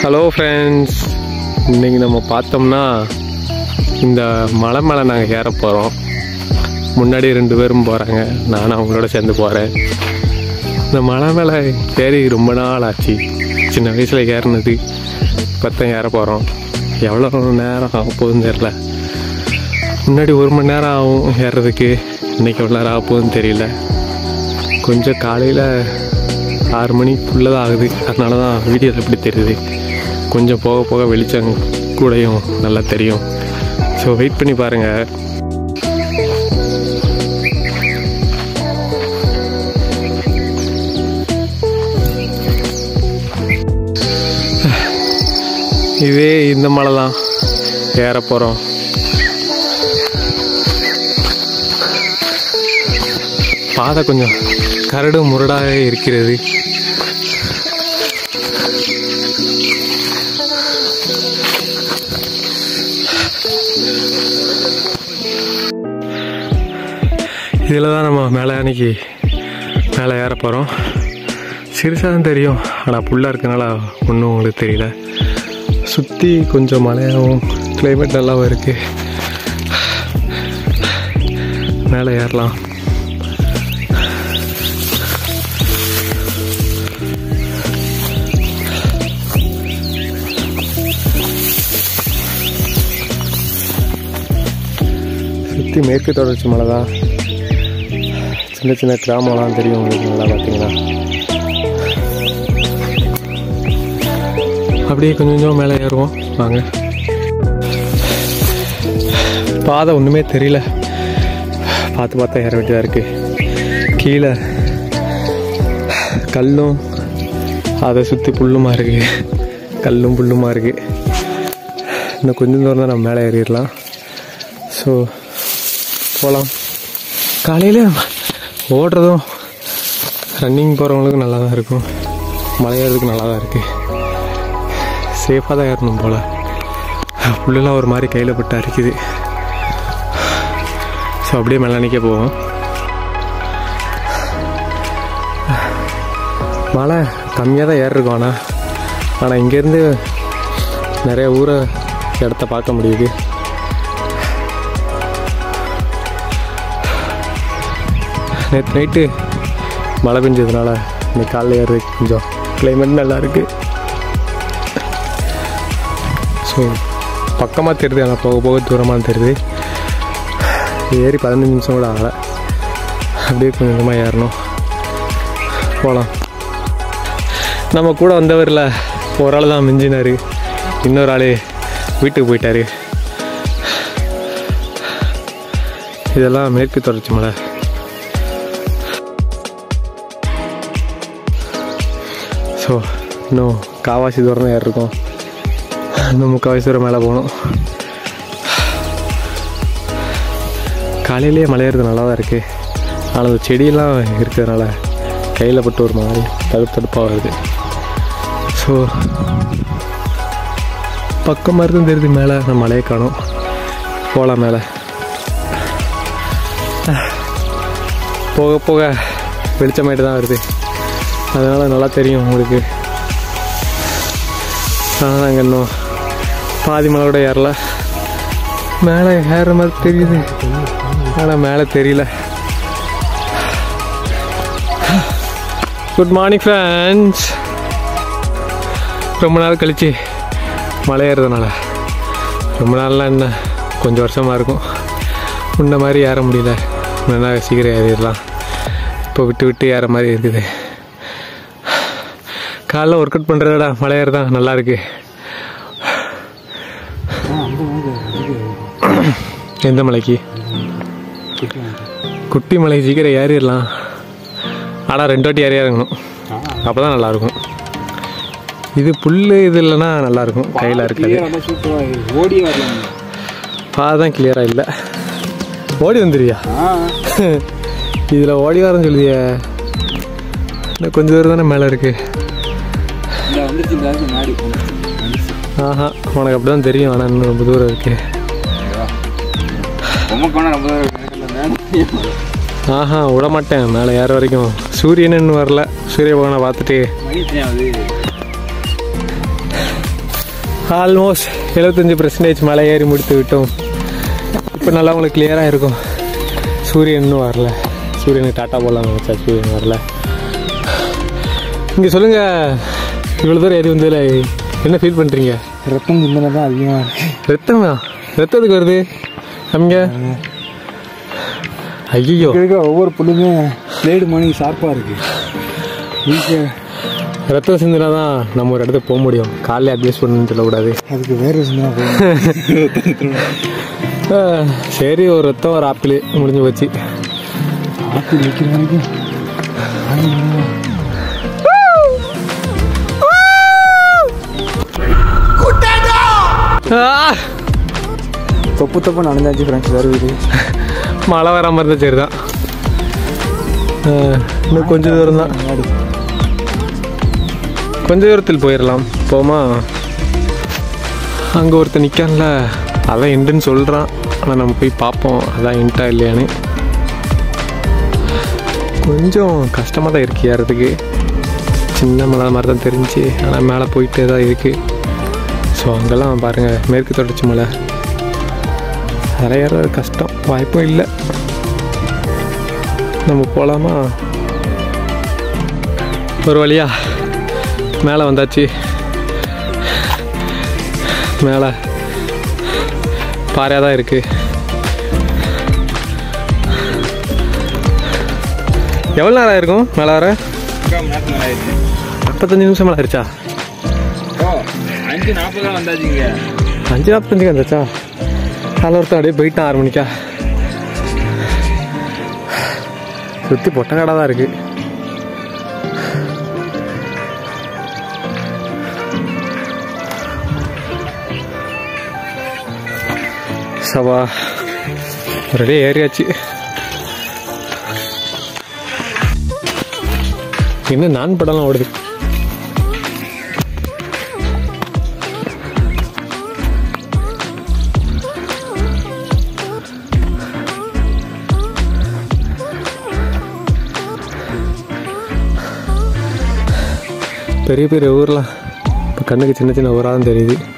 Hello friends இன்னைக்கு நம்ம பார்த்தோம்னா இந்த மலை மேலே நாங்கள் ஏற போகிறோம் முன்னாடி ரெண்டு பேரும் போகிறாங்க நானும் அவங்களோட சேர்ந்து போகிறேன் இந்த மலை மேலே ஏறி ரொம்ப நாள் ஆச்சு சின்ன வயசில் ஏறினது இப்போ தான் ஏற போகிறோம் எவ்வளோ நேரம் ஆக போகுதுன்னு தெரில முன்னாடி ஒரு மணி நேரம் ஆகும் ஏறுறதுக்கு இன்னைக்கு எவ்வளோ நேரம் ஆக போகுதுன்னு தெரியல கொஞ்சம் காலையில் ஆறு மணிக்குள்ளே தான் ஆகுது அதனால தான் வீடியோவில் எப்படி தெரியுது கொஞ்சம் போக போக வெளிச்சம் கூடயும் நல்லா தெரியும் ஸோ வெயிட் பண்ணி பாருங்கள் இதே இந்த மலை தான் ஏற போகிறோம் பாதை கொஞ்சம் கரடு முரடாக இருக்கிறது இதில் தான் நம்ம மேலே அன்னைக்கு மேலே ஏற போகிறோம் சிறுசாக தான் தெரியும் ஆனால் புல்லாக இருக்கனால ஒன்றும் உங்களுக்கு தெரியல சுற்றி கொஞ்சம் மழையாகவும் கிளைமேட் நல்லாவும் இருக்குது மேலே ஏறலாம் சுற்றி மேற்கு தொடர்ச்சி மலை தான் சின்ன சின்ன கிராமம்லாம் தெரியும் உங்களுக்கு நல்லா பார்த்தீங்கன்னா அப்படியே கொஞ்சம் கொஞ்சம் மேலே ஏறுவோம் வாங்க பாதை ஒன்றுமே தெரியல பார்த்து பார்த்தா ஏற வேண்டியதாக இருக்குது கீழே கல்லும் அதை சுற்றி புல்லுமா இருக்குது கல்லும் புல்லுமா இருக்குது இன்னும் கொஞ்சம் தூரம் தான் நம்ம மேலே ஏறிடலாம் ஸோ போகலாம் காலையில் ஓடுறதும் ரன்னிங் போகிறவங்களுக்கு நல்லா தான் இருக்கும் மலையேறதுக்கு நல்லா தான் இருக்குது சேஃபாக தான் ஏறணும் போல் புல்லெல்லாம் ஒரு மாதிரி கையில் பட்டு அரிக்குது ஸோ அப்படியே மெல்லானிக்கே போவோம் மழை கம்மியாக தான் ஏறிருக்கும் ஆனால் ஆனால் இங்கேருந்து நிறைய ஊரை இடத்த பார்க்க முடியுது நேற்று நைட்டு மழை பெஞ்சதுனால இன்னைக்கு காலைல ஏறது கொஞ்சம் கிளைமேட் நல்லா இருக்கு ஸோ பக்கமாக தெரியுது ஆனால் போக போக தூரமாக தெரியுது ஏறி பதினஞ்சு நிமிஷம் கூட ஆகலை அப்படியே கொஞ்சம் கொஞ்சமாக ஏறணும் போகலாம் நம்ம கூட வந்தவரில் ஒரு ஆள் தான் மிஞ்சினார் இன்னொரு ஆள் வீட்டுக்கு போயிட்டாரு இதெல்லாம் மேற்கு தொடர்ச்சி மலை ஸோ இன்னும் காவாசி தூரம் தான் ஏறிருக்கோம் இன்னும் முக்கால்வாசி தூரம் மேலே போகணும் காலையிலேயே மலையேறது நல்லா தான் இருக்குது ஆனால் அந்த செடியெல்லாம் இருக்கிறதுனால கையில் பட்டு ஒரு மாதிரி தடுப்பு தடுப்பாக வருது ஸோ பக்கமாக இருக்கும் தெரியுது மேலே நம்ம மலையை காணும் போகலாம் மேலே போக போக வெளிச்சமாயிட்டு தான் வருது அதனால் நல்லா தெரியும் உங்களுக்கு ஆனால் நாங்கள் இன்னும் பாதி மலை கூட ஏறல மேலே ஏறுற மாதிரி தெரியுது ஆனால் மேலே தெரியல குட் மார்னிங் ஃப்ரெண்ட்ஸ் ரொம்ப நாள் கழிச்சு மலை ஏறுறதுனால ரொம்ப நாள்லாம் என்ன கொஞ்சம் வருஷமாக இருக்கும் முன்ன மாதிரி ஏற முடியல நல்லா சீக்கிரம் ஏறிடலாம் இப்போ விட்டு விட்டு ஏற மாதிரி இருக்குது காலைல ஒர்க் அவுட் பண்ணுறத விட மலை ஏற தான் நல்லா இருக்கு எந்த மலைக்கு குட்டி மலைக்கு சீக்கிரம் ஏறிடலாம் ஆனால் ரெண்டு வாட்டி ஏறி இறங்கணும் அப்போ தான் நல்லாயிருக்கும் இது புல் இது இல்லைன்னா நல்லாயிருக்கும் கையில் இருக்காது ஓடி வரலாம் பாதான் கிளியராக இல்லை ஓடி வந்துருவியா ஆ இதில் ஓடி வரேன்னு சொல்லுதிய இன்னும் கொஞ்சம் தூரம் தானே மேலே இருக்கு இந்த வந்துருச்சு இந்த ஆளுக்கு முன்னாடி ஆஹா உனக்கு அப்படி தான் தெரியும் ஆனால் இன்னும் ரொம்ப தூரம் இருக்கு உமக்கு வேணா ரொம்ப நேரம் ஆஹா விட மாட்டேன் மேலே ஏற வரைக்கும் சூரியன் இன்னும் வரல சூரிய பகவானை பார்த்துட்டு மணி எத்தனை ஆகுது ஆல்மோஸ்ட் எழுபத்தஞ்சி பர்சன்டேஜ் மலை ஏறி முடித்து விட்டோம் இப்போ நல்லா உங்களுக்கு கிளியராக இருக்கும் சூரியன் இன்னும் வரல சூரியனுக்கு டாட்டா போடலாம் நினச்சா சூரியன் வரல இங்கே சொல்லுங்கள் இவ்வளோ தூரம் ஏறி வந்ததில் என்ன ஃபீல் பண்ணுறீங்க ரத்தம் சிந்தனை தான் அதிகமாக இருக்கு ரத்தமா ரத்தத்துக்கு வருது அங்க ஐயோ இருக்க ஒவ்வொரு புல்லுமே பிளேடு மணி ஷார்ப்பாக இருக்கு ஈஸியாக ரத்தம் சிந்தினா தான் நம்ம ஒரு இடத்துக்கு போக முடியும் காலையில் அட்ஜஸ்ட் பண்ணணும்னு சொல்லக்கூடாது அதுக்கு வேறு சிந்தனை போகும் ஆ, சரி ஒரு ரத்தம் ஒரு ஆப்பிள் முடிஞ்சு போச்சு ஆப்பிள் வைக்கிற வரைக்கும் ஆ! தொப்பு தொப்பு நடந்தாச்சு ஃப்ரெண்ட்ஸ் வருது மழை வராமல் இருந்தால் சரி தான் இன்னும் கொஞ்சம் தூரம் தான் கொஞ்ச தூரத்தில் போயிடலாம் போமா அங்கே ஒருத்தன் நிற்கான்ல அதான் எண்டுன்னு சொல்கிறான் ஆனால் நம்ம போய் பார்ப்போம் அதான் எண்டா இல்லையான்னு கொஞ்சம் கஷ்டமாக தான் இருக்கு ஏறதுக்கு சின்ன மலை மாதிரி தான் தெரிஞ்சு ஆனால் மேலே போயிட்டே தான் இருக்குது ஸோ அங்கெல்லாம் பாருங்கள் மேற்கு தொடர்ச்சி மலை அதில் ஏறது கஷ்டம் வாய்ப்பும் இல்லை நம்ம போகலாமா ஒரு வழியா மேலே வந்தாச்சு மேலே பாறையாக தான் இருக்குது எவ்வளோ நேரம் இருக்கும் மேலே வர முப்பத்தஞ்சு நிமிஷம் மேலே ஆயிடுச்சா ஓ அஞ்சு நாற்பது வந்தாச்சுங்க அஞ்சு நாற்பத்தஞ்சுக்கு வந்துச்சா அதில் ஒருத்தன் அப்படியே போயிட்டான் ஆறு மணிக்கா சுற்றி பொட்டக்காடாக தான் இருக்குது சவா ஒரே ஏறியாச்சு என்ன நான் படம்லாம் ஓடுது பெரிய பெரிய ஊர்லாம் இப்போ கண்ணுக்கு சின்ன சின்ன ஊராக தான் தெரியுது